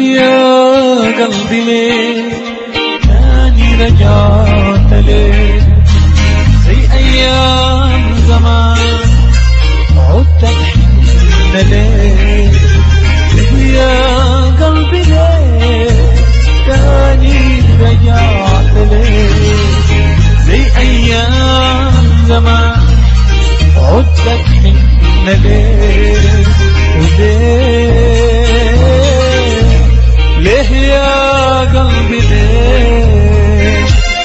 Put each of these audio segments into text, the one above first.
يا قلبي ليه تاني رجعت ليه زي أيام زمان عدت تحن ليه يا قلبي ليه تاني رجعت ليه زي أيام زمان عدت تحن ليه وليه ليه يا قلبي ليه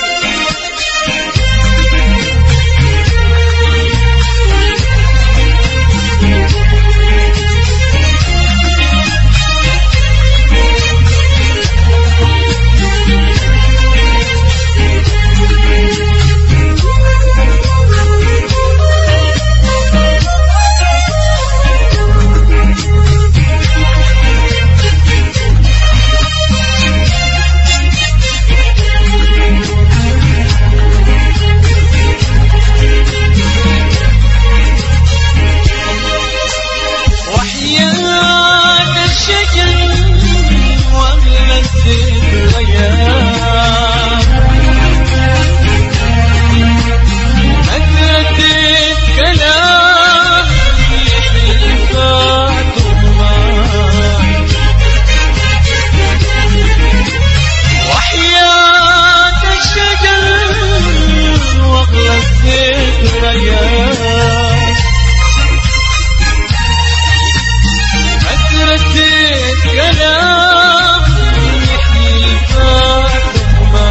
وحياة الشجر واغلى الذكريات نكرة الكلام اللي فات ومات وحياة الشجر واغلى الذكريات أسرة الكلام يحيي الفاتمة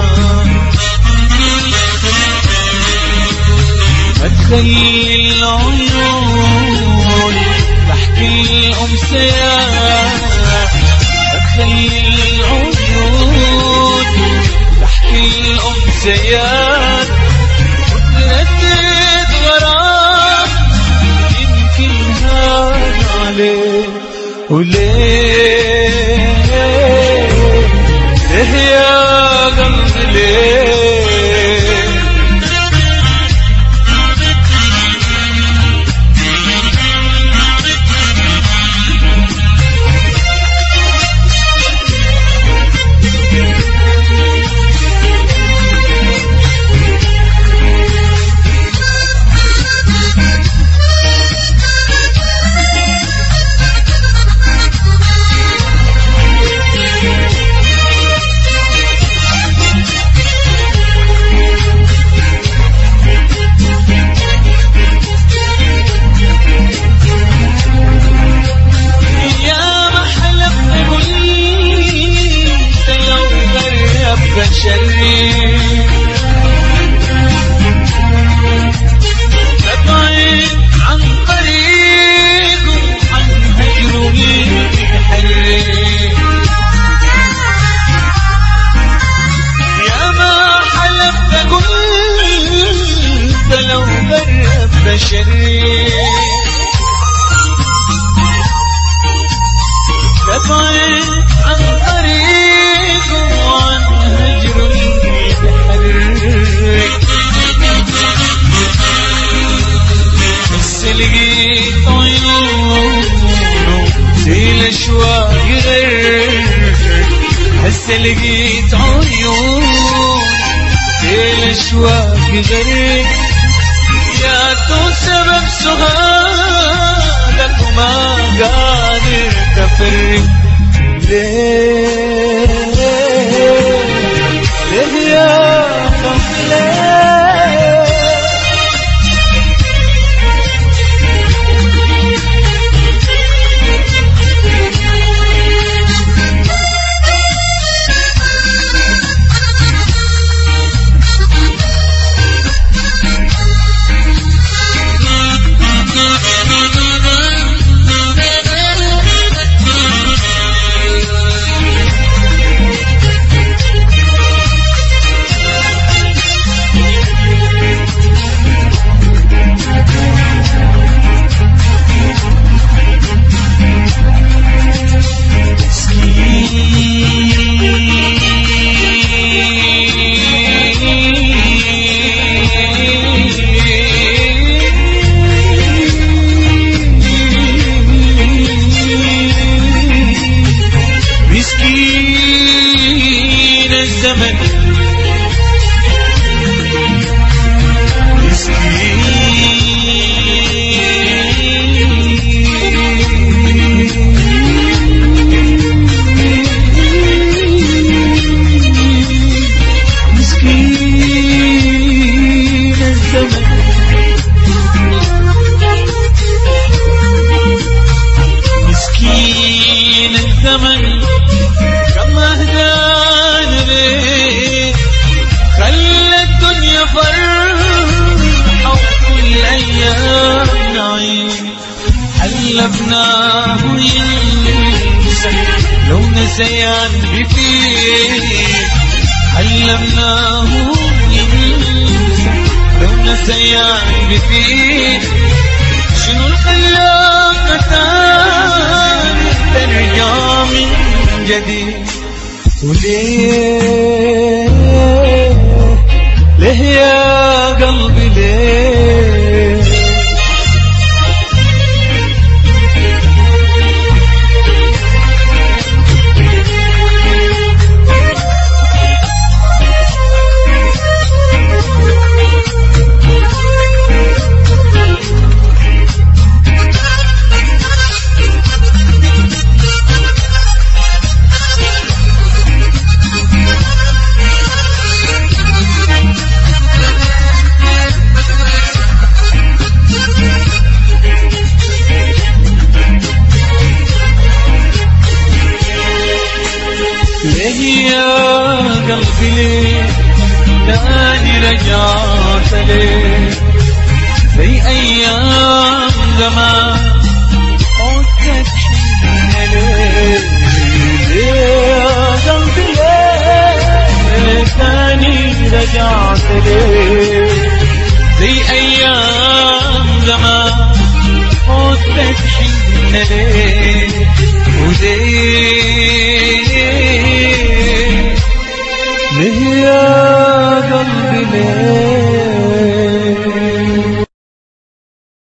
أتخيل العيون تحكي الأمسيات أتخيل العيون تحكي الأمسيات وتردد غرام يمكن هان عليه وليه ليه يا قلبي ليه يا محلى قلت لو غرب بشري ابعد عن طريقه عن هجره يتحرك يا ما حلفت قلت لو غرب بشري تبعد عن طريقه وعن هجره يتحرك بس لقيت عيونه زي الاشواق غير هسه لقيت عيون زي الاشواق غير يا تو سبب سهادك وما قادر تفرق ليه ليه يا قلبي ليه Thank you. حلفناه ينسى لو نسيان بفيه علمناه ينسى لو نسيان بفيه شنو الحياة تاني ترجع من جديد وليه ليه يا قلبي ليه ليه يا قلبي ليه تاني رجعت ليه زي ايام زمان عدت حين ليه ليه يا قلبي ليه تاني رجعت ليه زي ايام زمان عدت حين ليه وليه ليه يا قلبي ليه